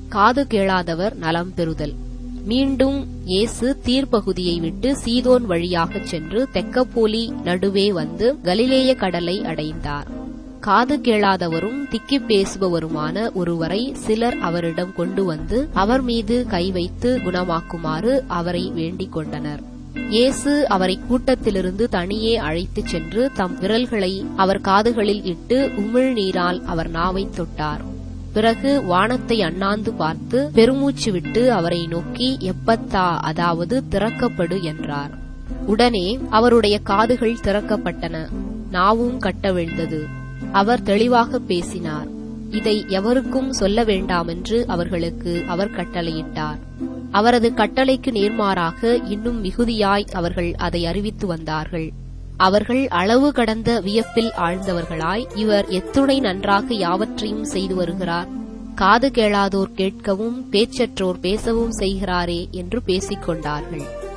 காது கேளாதவர் நலம் பெறுதல் மீண்டும் இயேசு தீர்ப்பகுதியை விட்டு சீதோன் வழியாகச் சென்று தெக்கப்போலி நடுவே வந்து கலிலேய கடலை அடைந்தார் காது கேளாதவரும் திக்கி பேசுபவருமான ஒருவரை சிலர் அவரிடம் கொண்டு வந்து அவர் மீது கை வைத்து குணமாக்குமாறு அவரை வேண்டிக் கொண்டனர் இயேசு அவரை கூட்டத்திலிருந்து தனியே அழைத்துச் சென்று தம் விரல்களை அவர் காதுகளில் இட்டு உமிழ்நீரால் அவர் நாவை தொட்டார் பிறகு வானத்தை அண்ணாந்து பார்த்து பெருமூச்சு விட்டு அவரை நோக்கி எப்பத்தா அதாவது திறக்கப்படு என்றார் உடனே அவருடைய காதுகள் திறக்கப்பட்டன நாவும் கட்டவிழ்ந்தது அவர் தெளிவாக பேசினார் இதை எவருக்கும் சொல்ல வேண்டாமென்று அவர்களுக்கு அவர் கட்டளையிட்டார் அவரது கட்டளைக்கு நேர்மாறாக இன்னும் மிகுதியாய் அவர்கள் அதை அறிவித்து வந்தார்கள் அவர்கள் அளவு கடந்த வியப்பில் ஆழ்ந்தவர்களாய் இவர் எத்துணை நன்றாக யாவற்றையும் செய்து வருகிறார் காது கேளாதோர் கேட்கவும் பேச்சற்றோர் பேசவும் செய்கிறாரே என்று பேசிக் கொண்டார்கள்